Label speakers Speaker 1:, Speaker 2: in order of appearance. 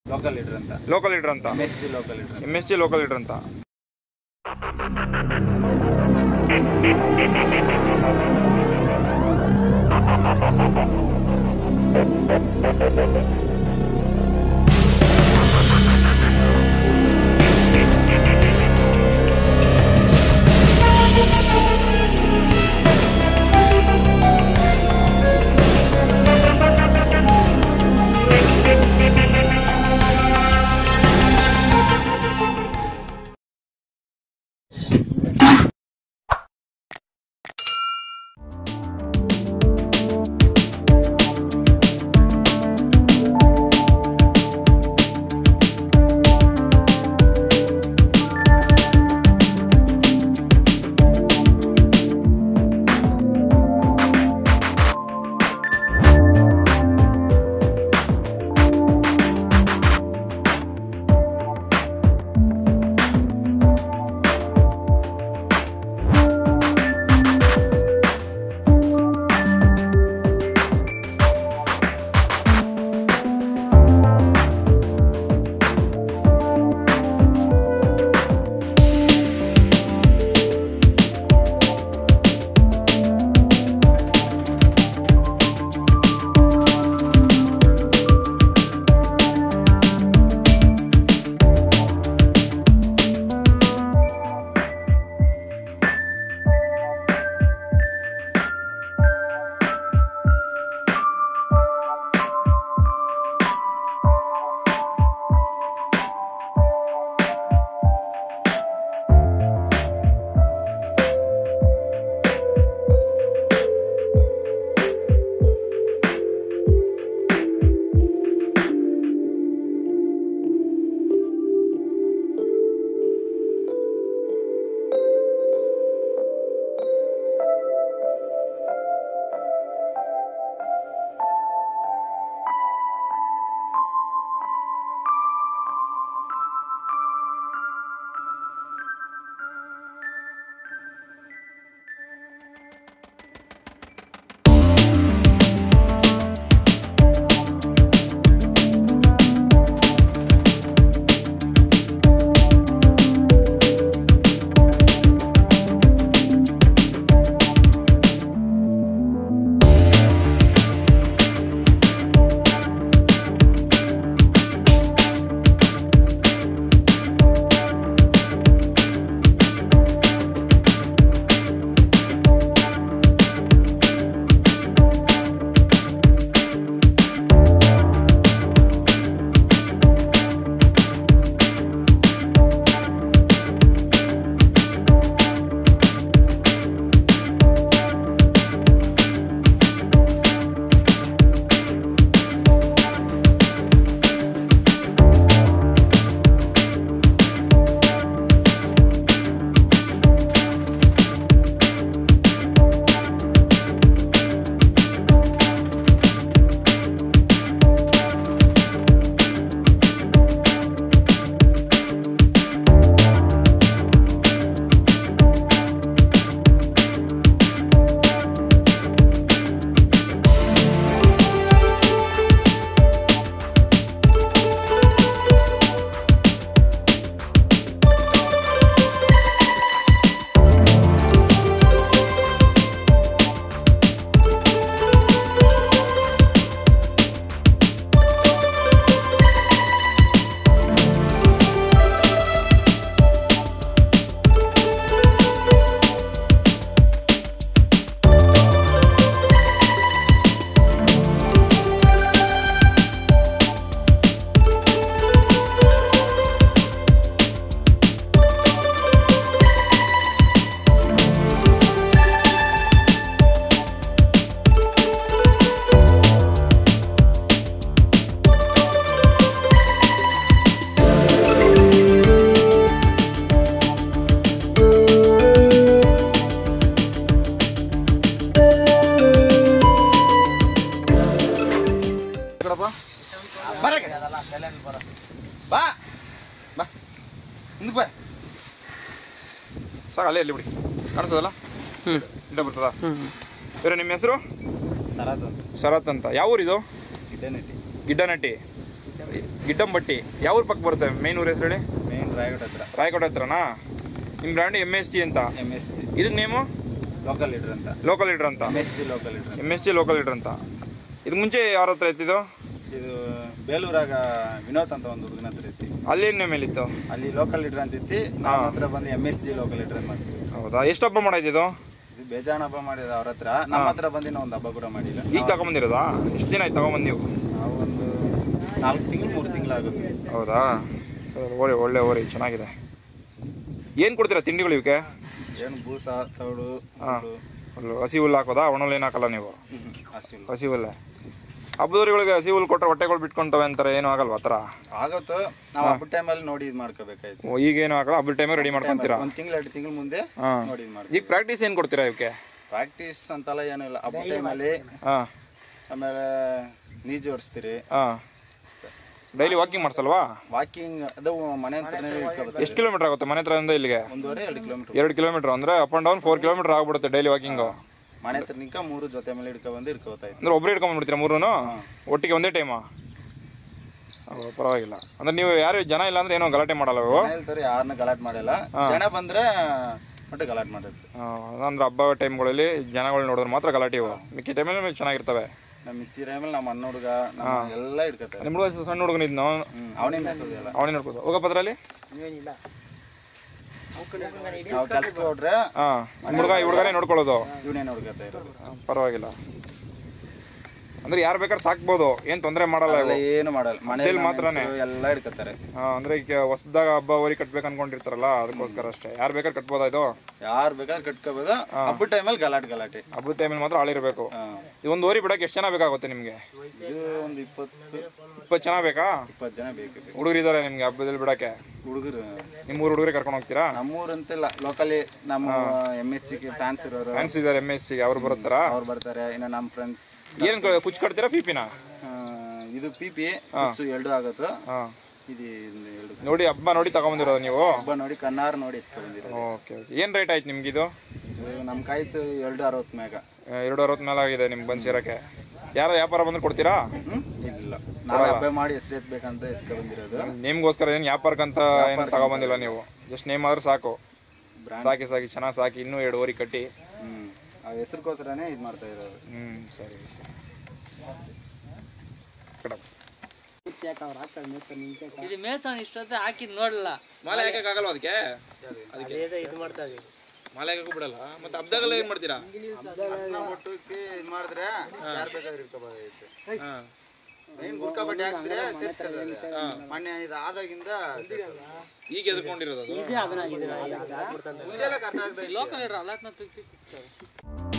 Speaker 1: Local leader ಅಂತ
Speaker 2: local leader ಅಂತ
Speaker 1: M S G local leader
Speaker 2: M S G local leader ಅಂತ ಕಡಪ್ಪ
Speaker 1: ಬರಕ್ಕೆ ಬಾ ಬಾ ಮುಂದಕ್ಕೆ ಬಾ
Speaker 2: ಸಾಕು ಅಲ್ಲೇ ಇಲ್ಲಿ ಬಿಡಿ ಕಾಣಿಸ್ತದಲ್ಲ
Speaker 3: ಹ್ಞೂ
Speaker 2: ಇದ್ದ ಬರ್ತದ
Speaker 3: ಹ್ಞೂ
Speaker 2: ಬೇರೆ ನಿಮ್ಮ ಹೆಸರು
Speaker 1: ಸರಾದ್ ಅಂತ
Speaker 2: ಶರತ್ ಅಂತ ಯಾವ ಊರಿದು
Speaker 1: ಗಿಡ್ಡನಟ್ಟಿ
Speaker 2: ಗಿಡ್ಡನಟ್ಟಿ ಗಿಡ್ಡಂಬಟ್ಟಿ ಯಾವ ಊರ್ ಪಕ್ಕ ಬರುತ್ತೆ ಮೇನ್ ಊರ ಹೆಸರು ಹೇಳಿ
Speaker 1: ಮೇನ್ ರಾಯಗಢ ಹತ್ರ
Speaker 2: ರಾಯಕೋಟೆ ಹತ್ರನಾ ನಿಮ್ಮ ಬ್ರ್ಯಾಂಡ್ ಎಮ್ ಎಸ್ ಜಿ ಅಂತ
Speaker 1: ಎಮ್ ಎಸ್ ಜಿ
Speaker 2: ಇದಕ್ಕೆ ನೇಮು
Speaker 1: ಲೋಕಲ್ ಲೀಡರ್ ಅಂತ
Speaker 2: ಲೋಕಲ್ ಲೀಡ್ರ್ ಅಂತ
Speaker 1: M S G local leader
Speaker 2: M S G local leader ಅಂತ ಇದಕ್ಕೆ ಮುಂಚೆ ಯಾರ ಹತ್ರ ಇತ್ತಿದ್ದು
Speaker 1: ಇದು ಬೇಲೂರಾಗ ವಿನೋದ್ ಅಂತ ಒಂದು ಹುಡುಗನ ಹತ್ರ ಇತ್ತು
Speaker 2: ಅಲ್ಲಿ ಏನು ಮೇಲಿತ್ತು
Speaker 1: ಅಲ್ಲಿ ಲೋಕಲ್ ಲೀಡರ್ ಅಂತ ಇತ್ತು ನಮ್ಮ ಹತ್ರ ಬಂದು M S G local leader ಅಂತ ಮಾಡ್ತೀವಿ
Speaker 2: ಹೌದಾ ಎಷ್ಟು ಹಬ್ಬ ಮಾಡಾಯ್ತಿದ್ದು
Speaker 1: ಇದು ಬೇಜಾನ್ ಹಬ್ಬ ಮಾಡಿದ ಅವ್ರ ಹತ್ರ ನಮ್ಮ ಹತ್ರ ಬಂದಿನ ಒಂದು ಹಬ್ಬ ಕೂಡ ಮಾಡಿಲ್ಲ
Speaker 2: ಈಗ ತಗೊಂಬಂದಿರೋದಾ ಎಷ್ಟು ದಿನ ಆಯ್ತು ತಗೊಂಬಂದು ನೀವು
Speaker 1: ನಾವು ಒಂದು ನಾಲ್ಕು ತಿಂಗಳು ಮೂರು ತಿಂಗಳಾಗುತ್ತೆ
Speaker 2: ಹೌದಾ ಸರಿ ಓರಿ ಒಳ್ಳೆ ಓರಿ ಚೆನ್ನಾಗಿದೆ ಏನು ಕೊಡ್ತೀರಾ ತಿಂಡಿಗಳು ಇವಕ್ಕೆ
Speaker 1: ಏನು ಬೂಸ ತೌಡು
Speaker 2: ಹಾಂ
Speaker 1: ಹುಲ್ಲು,
Speaker 2: ಹುಲ್ಲು ಹಸಿ ಹುಲ್ಲು ಹಾಕೋದಾ ಒಣಹುಲ್ಲು ಏನು ಹಾಕಲ್ಲ ನೀವು
Speaker 1: ಹ್ಮ್, ಹಸಿಲು
Speaker 2: ಹಸಿ ಹುಲ್ಲೆ ಹಬ್ಬದವ್ರಿಗಳಿಗೆ ಹಸಿ ಹುಲ್ಲು ಕೊಟ್ಟರೆ ಹೊಟ್ಟೆಗಳು ಬಿಟ್ಕೊಂತವೆ ಅಂತಾರೆ ಏನು ಆಗಲ್ವಾ ಆ ಥರ
Speaker 1: ಆಗುತ್ತೋ ನಾವು ಹಬ್ಬದ ಟೈಮಲ್ಲಿ ನೋಡಿ ಇದು ಮಾಡ್ಕೋಬೇಕಾಯ್ತು
Speaker 2: ಓ, ಈಗೇನು ಆಗಲ್ಲ ಹಬ್ಬದ ಟೈಮಿಗೆ ರೆಡಿ ಮಾಡ್ಕೊಂತೀರಾ
Speaker 1: ಒಂದು ತಿಂಗಳು ಎರಡು ತಿಂಗಳು ಮುಂದೆ
Speaker 2: ಹಾಂ
Speaker 1: ನೋಡಿ ಇದು ಮಾಡ್ತೀವಿ
Speaker 2: ಈಗ ಪ್ರಾಕ್ಟೀಸ್ ಏನು ಕೊಡ್ತೀರಾ ಇವಕ್ಕೆ
Speaker 1: ಪ್ರಾಕ್ಟೀಸ್ ಅಂತೆಲ್ಲ ಏನೂ ಇಲ್ಲ ಹಬ್ಬದ ಟೈಮಲ್ಲಿ
Speaker 2: ಹಾಂ
Speaker 1: ಆಮೇಲೆ ನೀಜು ಓಡಿಸ್ತೀರಿ
Speaker 2: ಹಾಂ ಡೈಲಿ ವಾಕಿಂಗ್ ಮಾಡ್ಸಲ್ವಾ
Speaker 1: ವಾಕಿಂಗ್ ಅದು ಮನೆ ಹತ್ರನೇ ಇಟ್ಕೊಬೇಕು
Speaker 2: ಎಷ್ಟು ಕಿಲೋಮೀಟರ್ ಆಗುತ್ತೆ ಮನೆ ಹತ್ರದಿಂದ ಇಲ್ಲಿಗೆ
Speaker 1: ಒಂದೂವರೆ ಎರಡು ಕಿಲೋಮೀಟರ್
Speaker 2: ಎರಡು ಕಿಲೋಮೀಟರ್ ಅಂದರೆ up and down four kilometre ಆಗ್ಬಿಡುತ್ತೆ ಡೈಲಿ ವಾಕಿಂಗು
Speaker 1: ಮನೆ ಹತ್ರ ನಿಂಕ ಮೂರು ಜೊತೆ ಮೇಲೆ ಇಟ್ಕೊಬಂದು ಇಟ್ಕೋತಾ ಇತ್ತು
Speaker 2: ಅಂದ್ರೆ ಒಬ್ಬರೇ ಇಟ್ಕೊಂಡ್ಬಿಡ್ತೀರಾ ಮೂರೂ ಒಟ್ಟಿಗೆ ಒಂದೇ ಟೈಮಾ ಪರವಾಗಿಲ್ಲ ಅಂದ್ರೆ ನೀವು ಯಾರು ಜನ ಇಲ್ಲ ಅಂದ್ರೆ ಏನೋ ಗಲಾಟೆ ಮಾಡಲ್ಲ ಇವು
Speaker 1: ಹೇಳ್ತಾರೆ ಯಾರನ್ನ ಗಲಾಟ್ ಮಾಡಲ್ಲ ಜನ ಬಂದ್ರೆ ಮತ್ತೆ ಗಲಾಟ್ ಮಾಡೋದು
Speaker 2: ಆ, ಅಂದ್ರೆ ಹಬ್ಬ ಟೈಮ್ಗಳಲ್ಲಿ ಜನಗಳು ನೋಡಿದ್ರೆ ಮಾತ್ರ ಗಲಾಟೆ ಇವು ಮಿಕ್ಕಿ ಟೈಮಲ್ಲಿ ಚೆನ್ನಾಗಿರ್ತವೆ
Speaker 1: ನಮ್ಮ ಮಿಚ್ಚಿ ಟೈಮಲ್ಲಿ ನಮ್ಮ ಅಣ್ಣ ಹುಡುಗ ನಮ್ಮ ಎಲ್ಲ ಇಟ್ಕೋತಾರೆ
Speaker 2: ನಿಮ್ಮ ಹುಡುಗ ಸಣ್ಣ ಹುಡುಗನ ಇದ್ನು
Speaker 1: ಹ್ಮ್ ಅವನೇ ಮೇಸೋದು ಎಲ್ಲ
Speaker 2: ಅವನೇ ನೋಡ್ಬೋದು ಹೋಗಪ್ಪ ಅದರಲ್ಲಿ
Speaker 1: ನಾವು ಕೆಲ್ಸಕ್ಕೆ ಹೊಡ್ರೆ
Speaker 2: ಹಾಂ ನಿಮ್ಮ ಹುಡುಗ ಈ ಹುಡುಗನೇ ನೋಡ್ಕೊಳ್ಳೋದು
Speaker 1: ಇವನೇ ನೋಡ್ಕೊತಾ ಇರೋದು
Speaker 2: ಆ, ಪರವಾಗಿಲ್ಲ ಅಂದ್ರೆ ಯಾರು ಬೇಕಾದ್ರೆ ಸಾಕ್ಬೋದು ಏನು ತೊಂದರೆ ಮಾಡಲ್ಲ ಇವು
Speaker 1: ಎಲ್ಲ ಏನು ಮಾಡಲ್ಲ ಮನೇಲಿ
Speaker 2: ಮಾತ್ರನೇ?
Speaker 1: ಮಾತ್ರನೇ ಎಲ್ಲ ಇಟ್ಕೋತಾರೆ
Speaker 2: ಆ, ಅಂದ್ರೆ ಈಗ ಹೊಸದಾಗ ಹಬ್ಬ ಓರಿ ಕಟ್ಬೇಕು ಅನ್ಕೊಂಡಿರ್ತಾರಲ್ಲ ಅದಕ್ಕೋಸ್ಕರ ಅಷ್ಟೇ ಯಾರು ಬೇಕಾದ್ರೆ ಕಟ್ಬೋದಾ ಇದು
Speaker 1: ಯಾರು ಬೇಕಾದ್ರೆ ಕಟ್ಕೋಬೋದು ಹಬ್ಬದ ಟೈಮಲ್ಲಿ ಗಲಾಟೆ ಗಲಾಟೆ
Speaker 2: ಹಬ್ಬದ ಟೈಮಲ್ಲಿ ಮಾತ್ರ ಆಳಿರಬೇಕು
Speaker 1: ಹಾ.
Speaker 2: ಈ ಒಂದು ಓರಿ ಬಿಡಕ್ಕೆ ಎಷ್ಟು ಜನ ಬೇಕಾಗುತ್ತೆ ನಿಮಗೆ
Speaker 1: ಇದು ಒಂದು ಇಪ್ಪತ್ತು
Speaker 2: ಇಪ್ಪತ್ತು ಜನ ಬೇಕಾ
Speaker 1: ಇಪ್ಪತ್ತು ಜನ ಬೇಕು ಬೇಕು
Speaker 2: ಹುಡುಗರು ಇದ್ದಾರೆ ನಿಮ್ಗೆ ಹಬ್ಬದಲ್ಲಿ ಬಿಡಕ್ಕೆ
Speaker 1: ಹುಡುಗರು
Speaker 2: ನಿಮ್ಮ ಊರು ಹುಡುಗರೇ ಕರ್ಕೊಂಡು ಹೋಗ್ತೀರಾ
Speaker 1: ನಮ್ಮೂರಂತಿಲ್ಲ ಲೋಕಲಿ ನಮ್ಮ ಎಮ್ ಎಸ್ ಸಿ ಫ್ಯಾನ್ಸ್ ಇರೋರು
Speaker 2: ಫ್ಯಾನ್ಸ್ ಇದ್ದಾರೆ ಎಮ್ ಎಸ್ ಸಿ ಅವ್ರು ಬರುತ್ತಾರಾ
Speaker 1: ಅವ್ರು ಬರ್ತಾರೆ ಇನ್ನು ನಮ್ಮ ಫ್ರೆಂಡ್ಸ್
Speaker 2: ಏನು ಕುಚ್ ಕಟ್ತೀರಾ ಪಿಪಿನ
Speaker 1: ಇದು ಪಿ ಪಿ ಎರಡು ಆಗುತ್ತೆ
Speaker 2: ಹಾಂ
Speaker 1: ಇದು ಇನ್ನು ಎರಡು
Speaker 2: ನೋಡಿ ಹಬ್ಬ ನೋಡಿ ತಗೊಂಬಂದಿರೋದು ನೀವು
Speaker 1: ಹಬ್ಬ ನೋಡಿ ಕಣ್ಣಾರು ನೋಡಿ ಎತ್ಕೊಂಡಿದ್ದೀರ
Speaker 2: ಓಕೆ ಓಕೆ ಏನು ರೇಟ್ ಆಯ್ತು ನಿಮ್ಗೆ ಇದು
Speaker 1: ನಮ್ಮ ಕಾಯ್ತು ಎರಡು ಅರವತ್ತು ಮ್ಯಾಗ
Speaker 2: ಆ, ಎರಡು ಅರವತ್ತು ಮೇಲೆ ಆಗಿದೆ ನಿಮ್ಗೆ ಬಂದು ಸೇರಕ್ಕೆ ಯಾರೋ ವ್ಯಾಪಾರ ಬಂದ್ರೆ ಕೊಡ್ತೀರಾ
Speaker 1: ಹ್ಮ್ ಇಲ್ಲ ನಾವು ಹಬ್ಬ ಮಾಡಿ ಹೆಸರು ಎತ್ಬೇಕಂತ ಎತ್ಕೊ ಬಂದಿರೋದು
Speaker 2: ನಿಮ್ಗೋಸ್ಕರ ಏನು ವ್ಯಾಪಾರಕ್ಕಂತ ಏನು ತಗೊಂಬಂದಿಲ್ಲ ನೀವು ಜಸ್ಟ್ ನೇಮ್ ಆದ್ರೆ ಸಾಕು
Speaker 1: ಬ್ರ್ಯಾಂಡ್
Speaker 2: ಸಾಕಿ ಸಾಕಿ ಚೆನ್ನಾಗಿ ಸಾಕಿ ಇನ್ನೂ ಎರಡು ಓರಿ ಕಟ್ಟಿ
Speaker 1: ಹ್ಮ್ ಆ ಹೆಸರುಗೋಸ್ಕರನೇ ಇದು ಮಾಡ್ತಾ ಇರೋದು
Speaker 2: ಹ್ಞೂ ಸರಿ ಸರಿ ಕಡಪ್.
Speaker 3: ಇದು ಮೇಸನ್ ಇಷ್ಟೊತ್ತೆ ಹಾಕಿದ್ ನೋಡಲ್ಲ
Speaker 2: ಮಾಲೆ ಹಾಕಕ್ಕಾಗಲ್ವ ಅದಕ್ಕೆ
Speaker 3: ಅದೇదో ಇದು ಮಾಡ್ತಾ ಇದೀವಿ
Speaker 2: ಮಾಲೆ ಹಾಕಕ್ಕೂ ಬಿಡಲ್ಲ ಮತ್ತೆ ಹಬ್ಬದಾಗೆಲ್ಲ ಏನು ಮಾಡ್ತೀರಾ
Speaker 1: ಅರ್ಶಿನ ಒಟ್ಟಕ್ಕೆ ಇದು ಮಾಡಿದ್ರೆ ಯಾರು ಬೇಕಾದ್ರೆ ಇಟ್ಕೋಬೋದಾಗಿತ್ತು
Speaker 2: ಹಾಂ
Speaker 1: ಏನು ಗುಡ್ಕ ಬಟ್ಟೆ ಹಾಕಿದ್ರೆ ಸೇರ್ಸ್ಕೊಳ್ಳೋದು ಮೊನ್ನೆ ಇದು ಆದಾಗಿಂದ ಸೇರ್ಸೋದು.
Speaker 2: ಈಗ ಎದ್ಕೊಂಡಿರೋದು ಅದು
Speaker 1: ಮುಂದೆಲ್ಲ ಕರೆಕ್ಟ್ ಆಗ್ತಾ ಇತ್ತು.
Speaker 3: ಲೋಕಲ್ ಇರೋ ಅಲ್ಲ ತುಕ್ಕಿ